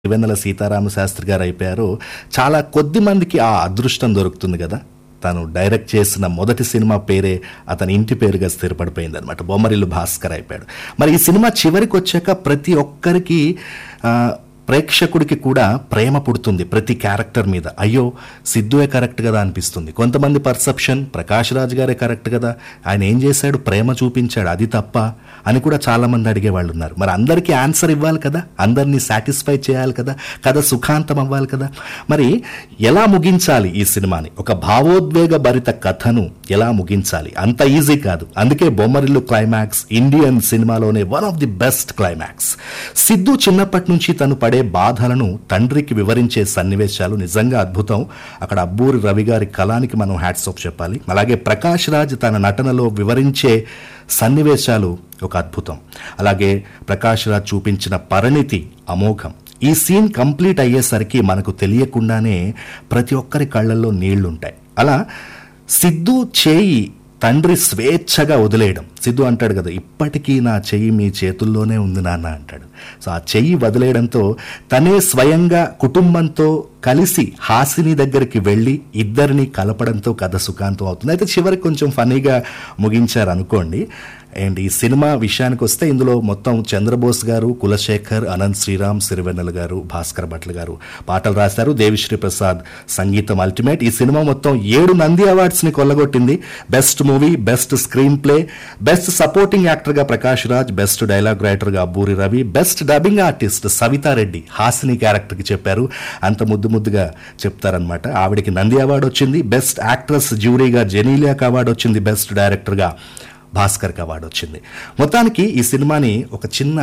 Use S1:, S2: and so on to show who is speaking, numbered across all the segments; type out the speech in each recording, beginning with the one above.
S1: వెన్నెల సీతారామ శాస్త్రి గారు అయిపోయారో చాలా కొద్ది మందికి ఆ అదృష్టం దొరుకుతుంది కదా తను డైరెక్ట్ చేసిన మొదటి సినిమా పేరే అతని ఇంటి పేరుగా స్థిరపడిపోయింది అనమాట బొమ్మరిల్లు భాస్కర్ అయిపోయాడు మరి ఈ సినిమా చివరికి వచ్చాక ప్రతి ఒక్కరికి ఆ, ప్రేక్షకుడికి కూడా ప్రేమ పుడుతుంది ప్రతి క్యారెక్టర్ మీద అయ్యో సిద్ధువే కరెక్ట్ కదా అనిపిస్తుంది కొంతమంది పర్సెప్షన్ ప్రకాష్ రాజ్ గారే కరెక్ట్ కదా ఆయన ఏం చేశాడు ప్రేమ చూపించాడు అది తప్ప అని కూడా చాలా మంది అడిగే వాళ్ళు ఉన్నారు మరి అందరికీ ఆన్సర్ ఇవ్వాలి కదా అందరినీ సాటిస్ఫై చేయాలి కదా కథ సుఖాంతం అవ్వాలి కదా మరి ఎలా ముగించాలి ఈ సినిమాని ఒక భావోద్వేగ భరిత కథను ఎలా ముగించాలి అంత ఈజీ కాదు అందుకే బొమ్మరిల్లు క్లైమాక్స్ ఇండియన్ సినిమాలోనే one of the best climax Siddhu చిన్నప్పటి నుంచి తను పడే బాధలను తండ్రికి వివరించే సన్నివేశాలు నిజంగా అద్భుతం అక్కడ అబ్బూరి రవి గారి కళానికి మనం హ్యాట్స్ ఆఫ్ చెప్పాలి అలాగే ప్రకాష్ రాజ్ తన నటనలో వివరించే సన్నివేశాలు ఒక అద్భుతం అలాగే ప్రకాష్ రాజ్ చూపించిన పరిణితి అమోఘం ఈ సీన్ కంప్లీట్ అయ్యేసరికి మనకు తెలియకుండానే ప్రతి ఒక్కరి కళ్ళల్లో నీళ్లుంటాయి అలా సిద్ధు చేయి తండ్రి స్వేచ్ఛగా వదిలేయడం సిద్ధు అంటాడు కదా ఇప్పటికీ నా చెయ్యి మీ చేతుల్లోనే ఉంది నాన్న అంటాడు సో ఆ చెయ్యి వదిలేయడంతో తనే స్వయంగా కుటుంబంతో కలిసి హాసిని దగ్గరికి వెళ్ళి ఇద్దరిని కలపడంతో కథ సుఖాంతం అవుతుంది అయితే చివరికి కొంచెం ఫనీగా ముగించారు అనుకోండి అండ్ ఈ సినిమా విషయానికి వస్తే ఇందులో మొత్తం చంద్రబోస్ గారు కులశేఖర్ అనంత్ శ్రీరామ్ సిరివెన్నెల గారు భాస్కర్ భట్ల గారు పాటలు రాశారు దేవిశ్రీ ప్రసాద్ సంగీతం అల్టిమేట్ ఈ సినిమా మొత్తం ఏడు నంది అవార్డ్స్ ని కొల్లగొట్టింది best movie best screenplay best supporting actor గా Prakash Raj best dialogue writer గా Boori Ravi best dubbing artist Savitha Reddy Hasini character కి చెప్పారు అంత ముద్దు ముద్దుగా చెప్తారనమాట ఆవిడకి నంది అవార్డు వచ్చింది బెస్ట్ యాక్ట్రెస్ జ్యూరీగా జెనీలియాక్ అవార్డు వచ్చింది బెస్ట్ డైరెక్టర్ గా భాస్కర్కి అవార్డు వచ్చింది మొత్తానికి ఈ సినిమాని ఒక చిన్న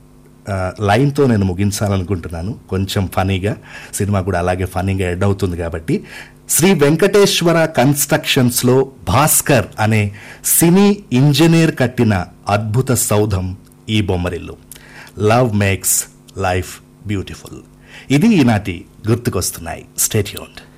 S1: ఆ, లైన్తో నేను ముగించాలనుకుంటున్నాను కొంచెం ఫనీగా సినిమా కూడా అలాగే ఫనీగా ఎడ్ అవుతుంది కాబట్టి శ్రీ వెంకటేశ్వర కన్స్ట్రక్షన్స్లో భాస్కర్ అనే సినీ ఇంజనీర్ కట్టిన అద్భుత సౌధం ఈ Bommarillu love makes life beautiful ఇది ఈనాటి గుర్తుకొస్తున్నాయి స్టేట్యూన్డ్